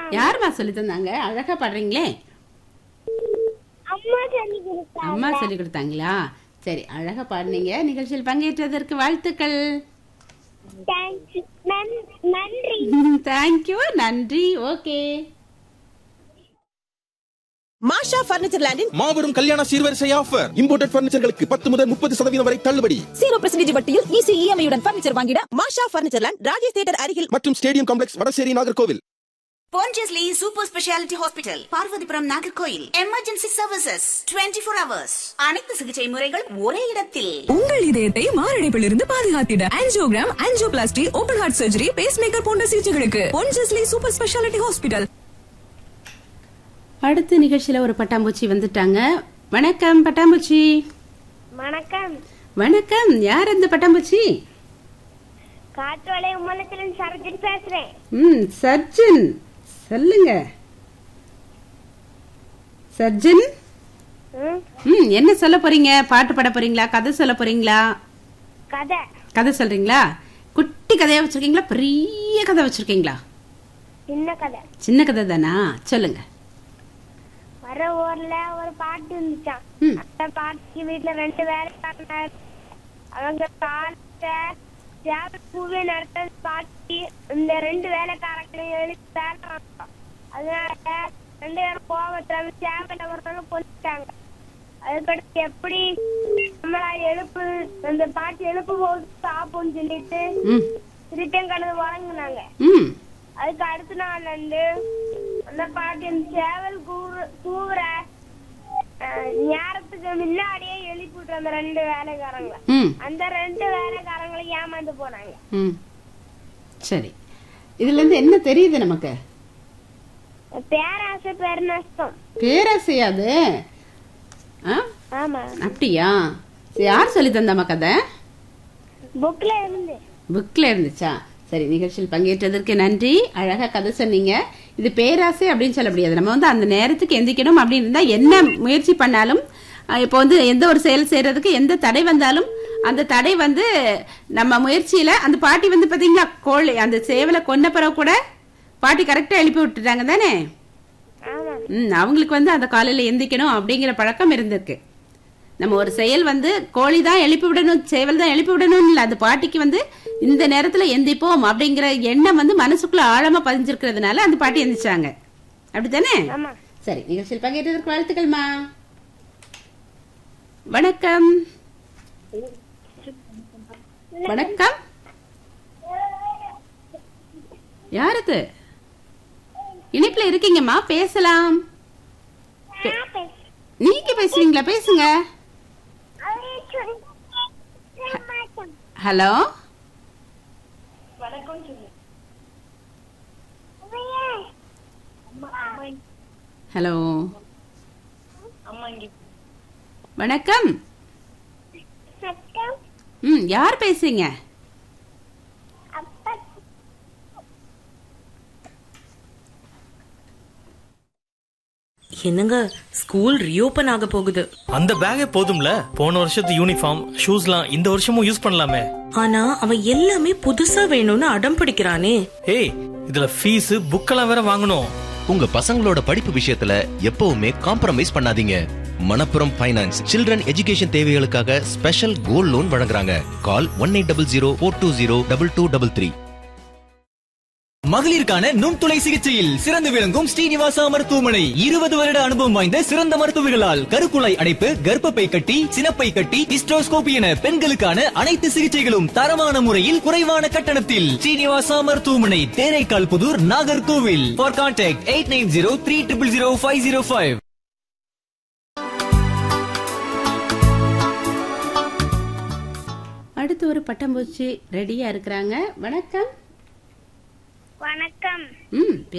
யாரும்மா சொல்லி தந்தாங்க அழகா பாடுறீங்களே அம்மா சொல்லி கொடுத்தா அம்மா சொல்லி கொடுத்தாங்களா சரி அழகா பாடுனீங்க நிகழ்ச்சியில் பங்கேற்றதற்கு வாழ்த்துக்கள் தேங்க்ஸ் நன்றி தேங்க்யூ நன்றி ஓகே மாஷா பர்னிச்சர் லேண்டின் மாபெரும் கல்யாண சீர்வரிசை ஆஃபர் இம்போர்ட்டட் பர்னிச்சர்களுக்கு பத்து முதல் முப்பது சதவீதம் வரை தள்ளுபடி ஜீரோ பர்சன்டேஜ் வட்டியில் ஈஸி இஎம்ஐ உடன் பர்னிச்சர் வாங்கிட Masha furniture land Rajesh theatre அருகில் மற்றும் stadium complex Vadasery Nagercoil Pondicherry super speciality hospital Parvathipuram Nagercoil emergency services 24 four hours அனைத்து சிகிச்சை முறைகள் ஒரே இடத்தில் உங்கள் இதயத்தை மாரடைப்பிலிருந்து பாதுகாத்திட angiogram angioplasty open heart surgery pacemaker போன்ற சிகிச்சைகளுக்கு பொன்ஜஸ்லி சூப்பர் ஸ்பெஷாலிட்டி ஹாஸ்பிட்டல் அடுத்த நிகழ்ச்சியில ஒரு பட்டாம்பூச்சி வந்துட்டாங்க வணக்கம் பட்டாம்பூச்சி வணக்கம் வணக்கம் யார் அந்த பட்டாம்பூச்சி காற்றோலை உம்மலத்திலிருந்து சரஜன் பேசுறேன் ம் சர்ஜன் சொல்லுங்க சர்ஜன் ம், ம் என்ன சொல்ல போறீங்க பாட்டு பாட போறீங்களா கதை சொல்ல போறீங்களா கதை கதை சொல்றீங்களா குட்டி கதையா வச்சிருக்கீங்களா பெரிய கதை வச்சிருக்கீங்களா சின்ன கதை சின்ன கதை தானா சொல்லுங்க வர ஊர்ல ஒரு பாட்டு இருந்துச்சான் ம். அந்த பாட்டுக்கு வீட்டுல ரெண்டு வேலை பார்த்தாங்க அவங்க காலத்தை சேவல் பூவே நடத்த பாட்டி இந்த ரெண்டு வேலைக்காரங்களையும் எழுதி வேலை வாங்கிட்டோம். அதனால ரெண்டு பேரும் கோவத்துல சேவலை ஒருத்தவங்க கொண்டுட்டாங்க அதுக்கடுத்து எப்படி நம்மளா எழுப்பு அந்த பாட்டு எழுப்பு போது சாப்பிடும்னு சொல்லிட்டு ம் ரிட்டன் கடந்து வழங்குனாங்க ம் அதுக்கு அடுத்த நாள்ல இருந்து அந்த பாட்டு இந்த சேவல் கூறு கூவுற அஹ், நேரத்துக்கு முன்னாடியே எழுப்பிட்டு அந்த ரெண்டு வேலைக்காரங்கள ம் அந்த ரெண்டு வேலைக்காரங்களும் ஏமாந்து போனாங்க ம் சரி இதுல இருந்து என்ன தெரியுது நமக்கு பேராசை பேர் நஷ்டம் பேராசையாது ஆ ஆமா அப்படியா சரி, யார் சொல்லி தந்தாமா கதை புக்ல இருந்து புக்ல இருந்துச்சா சரி நிகழ்ச்சியில் பங்கேற்றதற்கு நன்றி அழகா கதை சொன்னீங்க இது பேராசை அப்படின்னு சொல்ல முடியாது நம்ம வந்து அந்த நேரத்துக்கு எந்திக்கணும் அப்படின்னு இருந்தா என்ன முயற்சி பண்ணாலும் அஹ், இப்போ வந்து எந்த ஒரு செயல் செய்யறதுக்கு எந்த தடை வந்தாலும் அந்த தடை வந்து நம்ம முயற்சியில அந்த பாட்டி வந்து பாத்தீங்களா கோழி அந்த சேவலை கொன்ன பிறகு கூட பாட்டி கரெக்டா எழுப்பி விட்டுட்டாங்க தானே ஆமா ம் அவங்களுக்கு வந்து அந்த காலையில எந்திக்கணும் அப்படிங்கிற பழக்கம் இருந்திருக்கு நம்ம ஒரு செயல் வந்து கோழி தான் எழுப்பி விடணும் சேவல் தான் எழுப்பி விடணும் இல்ல அந்த பாட்டிக்கு வந்து இந்த நேரத்துல எந்திப்போம் அப்படிங்கிற எண்ணம் வந்து மனசுக்குள்ள ஆழமா பதிஞ்சிருக்கிறதுனால அந்த பாட்டி எந்திரிச்சாங்க அப்படித்தானே ஆமா சரி நிகழ்ச்சியில் பங்கேற்றதற்கு வாழ்த்துக்கள்மா வணக்கம் வணக்கம் யார் இது இணைப்புல இருக்கீங்கம்மா பேசலாம் நீங்க பேசுறீங்களா பேசுங்க ஹலோ ஹலோ வணக்கம் ம் யார் பேசுறீங்க என்னங்க ஸ்கூல் ரீஓபன் ஆக போகுது அந்த பேக்கே போதும்ல போன வருஷத்து யூனிஃபார்ம் ஷூஸ்லாம் இந்த வருஷமும் யூஸ் பண்ணலாமே ஆனா அவன் எல்லாமே புதுசா வேணும்னு அடம் பிடிக்கிறானே ஏய் இதுல ஃபீஸ் புக்கெல்லாம் வேற வாங்கணும் உங்க பசங்களோட படிப்பு விஷயத்துல எப்பவுமே காம்ப்ரமைஸ் பண்ணாதீங்க மணப்புரம் ஃபைனான்ஸ் சில்ட்ரன் எஜுகேஷன் தேவைகளுக்காக ஸ்பெஷல் கோல்ட் லோன் வழங்குறாங்க call one eight double zero four two zero double two double three மகளிருக்கான நுண்துளை சிகிச்சையில் சிறந்து விளங்கும் ஸ்ரீனிவாசா மருத்துவமனை இருபது வருட அனுபவம் வாய்ந்த சிறந்த மருத்துவர்களால் கருக்குழாய் அடைப்பு கர்ப்பப்பை கட்டி சினப்பை கட்டி ஹிஸ்டோஸ்கோபி என பெண்களுக்கான அனைத்து சிகிச்சைகளும் தரமான முறையில் குறைவான கட்டணத்தில் ஸ்ரீனிவாசா மருத்துவமனை Theraikal Puthur Nagercoil for contact eight nine zero three triple zero five zero five அடுத்து ஒரு பட்டாம்பூச்சி ரெடியா இருக்கிறாங்க வணக்கம் வணக்கம் ம்